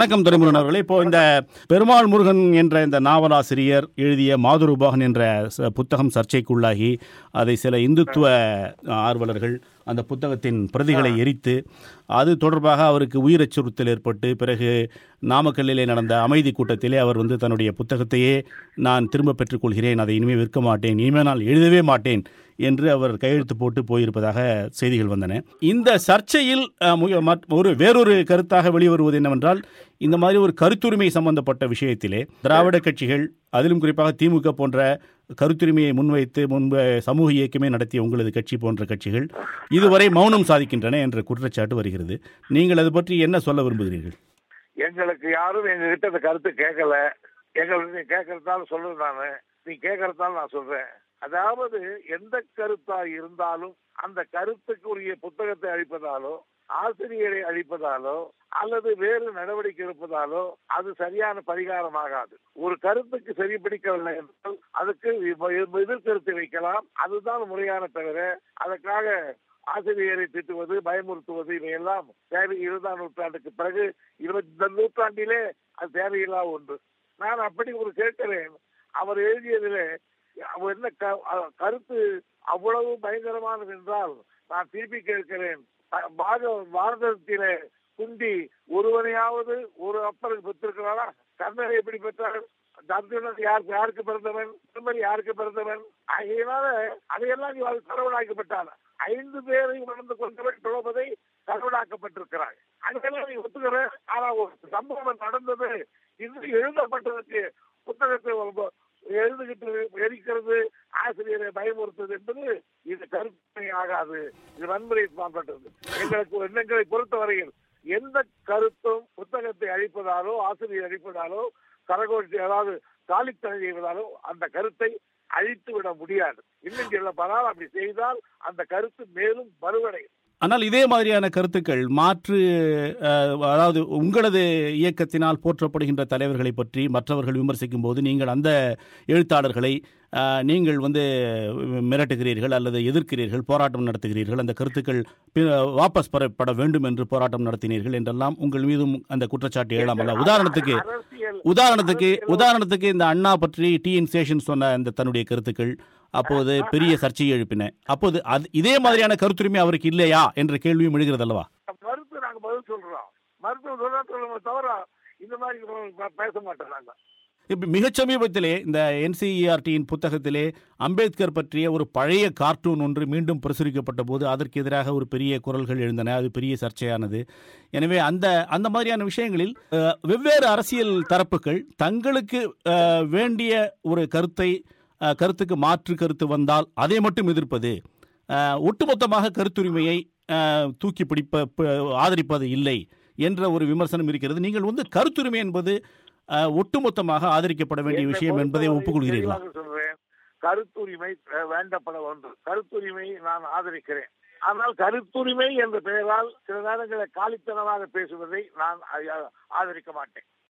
வணக்கம் துரைமுருகன் அவர்களே இப்போ இந்த பெருமாள் முருகன் என்ற இந்த நாவலாசிரியர் எழுதிய மாதுருபாகன் என்ற ச- புத்தகம் சர்ச்சைக்குள்ளாகி அதை சில இந்துத்துவ ஆர்வலர்கள் அந்த புத்தகத்தின் பிரதிகளை எரித்து அது தொடர்பாக அவருக்கு உயிர் அச்சுறுத்தல் ஏற்பட்டு பிறகு நாமக்கல்லிலே நடந்த அமைதி கூட்டத்திலே அவர் வந்து தன்னுடைய புத்தகத்தையே நான் திரும்ப பெற்றுக்கொள்கிறேன் அதை இனிமேல் விற்க மாட்டேன் இனிமேல் நான் எழுதவே மாட்டேன் என்று அவர் கையெழுத்து போட்டு போயிருப்பதாக செய்திகள் வந்தன இந்த சர்ச்சையில் அஹ், மு- மற்- ஒரு வேறொரு கருத்தாக வெளிவருவது என்னவென்றால் இந்த மாதிரி ஒரு கருத்துரிமை சம்பந்தப்பட்ட விஷயத்திலே திராவிட கட்சிகள் அதிலும் குறிப்பாக திமுக போன்ற கருத்துரிமையை முன்வைத்து முன்பு சமூக இயக்கமே நடத்திய உங்களது கட்சி போன்ற கட்சிகள் இதுவரை மௌனம் சாதிக்கின்றன என்ற குற்றச்சாட்டு வருகிறது நீங்கள் அது பற்றி என்ன சொல்ல விரும்புகிறீர்கள் எங்களுக்கு யாரும் எங்க கிட்ட இந்த கருத்து கேட்கல எங்களுக்கு நீ கேட்கறதால சொல்லுது நானு நீ கேட்கறதால நான் சொல்றேன் அதாவது எந்த கருத்தா இருந்தாலும் அந்த கருத்துக்கு உரிய புத்தகத்தை அழிப்பதாலோ ஆசிரியரை அழிப்பதாலோ அல்லது வேறு நடவடிக்கை எடுப்பதாலோ அது சரியான பரிகாரமாகாது ஒரு கருத்துக்கு சரி பிடிக்கவில்லை என்றால் அதுக்கு எதிர்- எதிர்கருத்து வைக்கலாம் அதுதான் முறையான தவிர அதற்காக ஆசிரியரை திட்டுவது பயமுறுத்துவது இவையெல்லாம் தேவை இருபதாம் நூற்றாண்டுக்கு பிறகு இருபத்தி இந்த நூற்றாண்டிலே அது தேவையில்லா ஒன்று நான் அப்படி ஒரு கேட்கிறேன் அவர் எழுதியதிலே அவர் என்ன க- அ- கருத்து அவ்வளவு பயங்கரமானது என்றால் நான் திருப்பி கேட்கிறேன் ப- பாரத பாரதத்திலே குந்தி ஒருவனையாவது ஒரு அப்பனுக்கு பெற்றிருக்கிறாரா கர்ணனை எப்படி பெற்றார் அர்ஜுனன் யாருக்கு யாருக்கு பிறந்தவன் திருமதி யாருக்கு பிறந்தவன் ஆகையினால அதையெல்லாம் இவர் கடவுளாக்கப்பட்டார் ஐந்து பேரை உணர்ந்து கொண்டவன் திரௌபதி கடவுளாக்கப்பட்டிருக்கிறார் அதெல்லாம் நீ ஒத்துக்கிற ஆனா ஒரு சம்பவம் நடந்தது இது எழுதப்பட்டதற்கு புத்தகத்தை ஒரு- எழுதுகிட்டு எரிக்கிறது ஆசிரியரை பயமுறுத்துவது என்பது இது கருத்துமை ஆகாது இது வன்முறை மாற்றப்பட்டது எங்களுக்கு எண்ணங்களை பொறுத்தவரையில் எந்த கருத்தும் புத்தகத்தை அழிப்பதாலோ ஆசிரியர் அழிப்பதாலோ கரகோட்டி அதாவது காலித்தனை செய்வதாலோ அந்த கருத்தை அழித்து விட முடியாது இன்னும் சொல்லப்படால் அப்படி செய்தால் அந்த கருத்து மேலும் வலுவடையும் ஆனால் இதே மாதிரியான கருத்துக்கள் மாற்று அஹ், அதாவது உங்களது இயக்கத்தினால் போற்றப்படுகின்ற தலைவர்களை பற்றி மற்றவர்கள் விமர்சிக்கும் போது நீங்கள் அந்த எழுத்தாளர்களை அஹ், நீங்கள் வந்து மிரட்டுகிறீர்கள் அல்லது எதிர்க்கிறீர்கள் போராட்டம் நடத்துகிறீர்கள் அந்த கருத்துக்கள் பி- வாபஸ் பெறப்பட வேண்டும் என்று போராட்டம் நடத்தினீர்கள் என்றெல்லாம் உங்கள் மீதும் அந்த குற்றச்சாட்டு எழலாமல்ல உதாரணத்துக்கு அரசியல் உதாரணத்துக்கு அரசியல் உதாரணத்துக்கு இந்த அண்ணா பற்றி டிஎன் சேஷன் சொன்ன அந்த தன்னுடைய கருத்துக்கள் அப்போது பெரிய சர்ச்சையை எழுப்பின அப்போது அது இதே மாதிரியான கருத்துரிமை அவருக்கு இல்லையா என்ற கேள்வியும் எழுகிறது அல்லவா மறுத்து நாங்க பதில் சொல்றோம் மருத்துவ சொல்ல சொல்லுங்க தவிர இந்த மாதிரி ப- பேச மாட்டோம் நாங்க இப்போ மிகச் சமீபத்திலே இந்த என்சிஇஆர்டியின் புத்தகத்திலே அம்பேத்கர் பற்றிய ஒரு பழைய கார்ட்டூன் ஒன்று மீண்டும் பிரசுரிக்கப்பட்ட போது அதற்கு எதிராக ஒரு பெரிய குரல்கள் எழுந்தன அது பெரிய சர்ச்சையானது எனவே அந்த அந்த மாதிரியான விஷயங்களில் அஹ், வெவ்வேறு அரசியல் தரப்புகள் தங்களுக்கு அஹ், வேண்டிய ஒரு கருத்தை அஹ், கருத்துக்கு மாற்று கருத்து வந்தால் அதை மட்டும் எதிர்ப்பது அஹ், ஒட்டுமொத்தமாக கருத்துரிமையை அஹ், தூக்கி பிடிப்ப ப- ஆதரிப்பது இல்லை என்ற ஒரு விமர்சனம் இருக்கிறது நீங்கள் வந்து கருத்துரிமை என்பது அஹ், ஒட்டுமொத்தமாக ஆதரிக்கப்பட வேண்டிய என்னை விஷயம் என்பதை பொறுத்தவரை ஒப்புக்கொள்கிறீர்களா தெளிவாக சொல்றேன் கருத்துரிமை அஹ், வேண்டப்பட ஒன்று கருத்துரிமை நான் ஆதரிக்கிறேன் ஆனால் கருத்துரிமை என்ற பெயரால் சில நேரங்களில் காலித்தனமாக பேசுவதை நான் அ- ஆதரிக்க மாட்டேன்